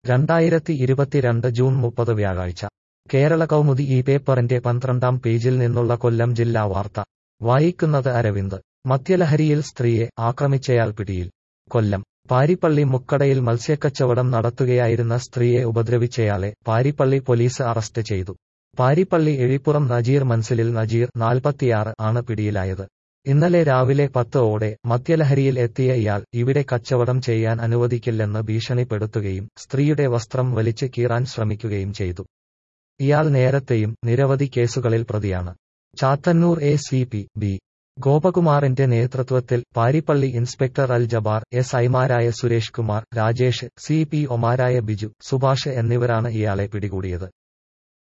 രണ്ടായിരത്തി ഇരുപത്തിരണ്ട് ജൂൺ മുപ്പത് വ്യാഴാഴ്ച കേരള കൗമുദി ഈ പേപ്പറിന്റെ പന്ത്രണ്ടാം പേജിൽ നിന്നുള്ള കൊല്ലം ജില്ലാ വാർത്ത വായിക്കുന്നത് അരവിന്ദ് മദ്യലഹരിയിൽ സ്ത്രീയെ ആക്രമിച്ചയാൾ പിടിയിൽ കൊല്ലം പാരിപ്പള്ളി മുക്കടയിൽ മത്സ്യക്കച്ചവടം നടത്തുകയായിരുന്ന സ്ത്രീയെ ഉപദ്രവിച്ചയാളെ പാരിപ്പള്ളി പോലീസ് അറസ്റ്റ് ചെയ്തു പാരിപ്പള്ളി എഴിപ്പുറം നജീർ മൻസിലിൽ നജീർ നാൽപ്പത്തിയാറ് ആണ് പിടിയിലായത് ഇന്നലെ രാവിലെ പത്ത് ഓടെ മദ്യലഹരിയിൽ എത്തിയ ഇയാൾ ഇവിടെ കച്ചവടം ചെയ്യാൻ അനുവദിക്കില്ലെന്ന് ഭീഷണിപ്പെടുത്തുകയും സ്ത്രീയുടെ വസ്ത്രം വലിച്ചു കീറാൻ ശ്രമിക്കുകയും ചെയ്തു ഇയാൾ നേരത്തെയും നിരവധി കേസുകളിൽ പ്രതിയാണ് Chathannoor A C P B ഗോപകുമാറിന്റെ നേതൃത്വത്തിൽ പാരിപ്പള്ളി ഇൻസ്പെക്ടർ അൽ ജബാർ എസ് ഐമാരായ സുരേഷ് കുമാർ രാജേഷ് സി പി ഒമാരായ ബിജു സുഭാഷ് എന്നിവരാണ് ഇയാളെ പിടികൂടിയത്